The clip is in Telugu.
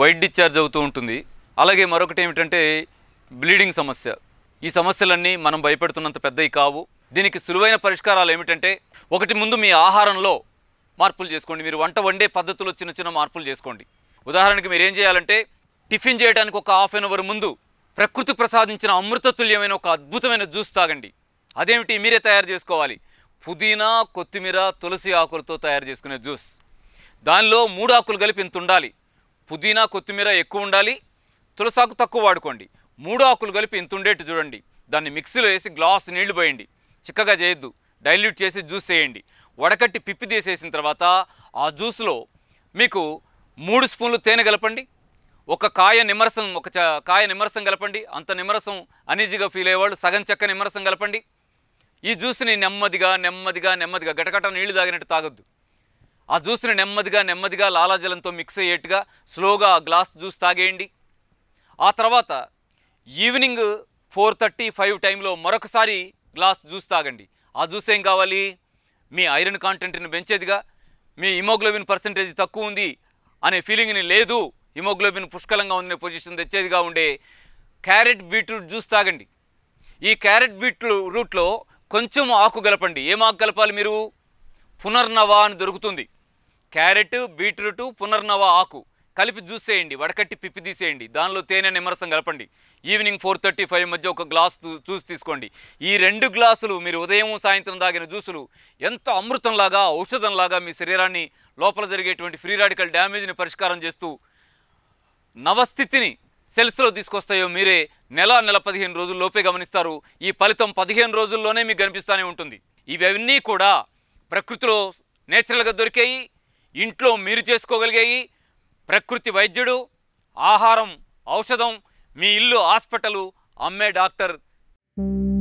వైట్ డిశ్చార్జ్ అవుతూ ఉంటుంది అలాగే మరొకటి ఏమిటంటే బ్లీడింగ్ సమస్య ఈ సమస్యలన్నీ మనం భయపెడుతున్నంత పెద్దవి కావు దీనికి సులువైన పరిష్కారాలు ఏమిటంటే ఒకటి ముందు మీ ఆహారంలో మార్పులు చేసుకోండి మీరు వంట వండే పద్ధతిలో చిన్న చిన్న మార్పులు చేసుకోండి ఉదాహరణకి మీరు ఏం చేయాలంటే టిఫిన్ చేయడానికి ఒక హాఫ్ అన్ అవర్ ముందు ప్రకృతి ప్రసాదించిన అమృతతుల్యమైన ఒక అద్భుతమైన జ్యూస్ తాగండి అదేమిటి మీరే తయారు చేసుకోవాలి పుదీనా కొత్తిమీర తులసి ఆకులతో తయారు చేసుకునే జ్యూస్ దానిలో మూడు ఆకులు కలిపి ఇంత ఉండాలి పుదీనా కొత్తిమీర ఎక్కువ ఉండాలి తులసాకు తక్కువ వాడుకోండి మూడు ఆకులు కలిపి ఇంత ఉండేట్టు చూడండి దాన్ని మిక్సీలో వేసి గ్లాస్ నీళ్లు పోయండి చిక్కగా చేయొద్దు డైల్యూట్ చేసి జ్యూస్ చేయండి వడకట్టి పిప్పి తీసేసిన తర్వాత ఆ జ్యూస్లో మీకు మూడు స్పూన్లు తేనె కలపండి ఒక కాయ నిమ్మరసం ఒక చ- కాయ నిమ్మరసం కలపండి అంత నిమ్మరసం అనీజీగా ఫీల్ అయ్యేవాళ్ళు సగం చెక్క నిమ్మరసం కలపండి ఈ జ్యూస్ని నెమ్మదిగా నెమ్మదిగా నెమ్మదిగా గటగట నీళ్లు తాగినట్టు తాగొద్దు ఆ జ్యూస్ని నెమ్మదిగా నెమ్మదిగా లాలాజలంతో మిక్స్ అయ్యేట్టుగా స్లోగా ఆ గ్లాస్ జ్యూస్ తాగేయండి ఆ తర్వాత ఈవినింగ్ ఫోర్ థర్టీ ఫైవ్ టైంలో మరొకసారి గ్లాస్ జ్యూస్ తాగండి ఆ జ్యూస్ ఏం కావాలి మీ ఐరన్ కాంటెంట్ని పెంచేదిగా మీ హిమోగ్లోబిన్ పర్సంటేజ్ తక్కువ ఉంది అనే ఫీలింగ్ని లేదు హిమోగ్లోబిన్ పుష్కలంగా ఉందనే పొజిషన్ తెచ్చేదిగా ఉండే క్యారెట్ బీట్రూట్ జ్యూస్ తాగండి ఈ క్యారెట్ బీట్లు రూట్లో కొంచెం ఆకు కలపండి ఏం ఆకు కలపాలి మీరు పునర్నవ అని దొరుకుతుంది క్యారెట్ బీట్రూట్ పునర్నవ ఆకు కలిపి జ్యూస్ చేయండి వడకట్టి పిప్పి తీసేయండి దానిలో తేనె నిమ్మరసం కలపండి ఈవినింగ్ ఫోర్ థర్టీ ఫైవ్ మధ్య ఒక గ్లాస్ తూ- జ్యూస్ తీసుకోండి ఈ రెండు గ్లాసులు మీరు ఉదయం సాయంత్రం తాగిన జ్యూసులు ఎంత అమృతంలాగా ఔషధంలాగా మీ శరీరాన్ని లోపల జరిగేటువంటి ఫ్రీ రాడికల్ డ్యామేజ్ని పరిష్కారం చేస్తూ నవస్థితిని సెల్స్లో తీసుకొస్తాయో మీరే నెల నెల పదిహేను రోజుల్లోపే గమనిస్తారు ఈ ఫలితం పదిహేను రోజుల్లోనే మీకు కనిపిస్తూనే ఉంటుంది ఇవన్నీ కూడా ప్రకృతిలో నేచురల్గా దొరికాయి ఇంట్లో మీరు చేసుకోగలిగాయి ప్రకృతి వైద్యుడు ఆహారం ఔషధం మీ ఇల్లు హాస్పిటలు అమ్మే డాక్టర్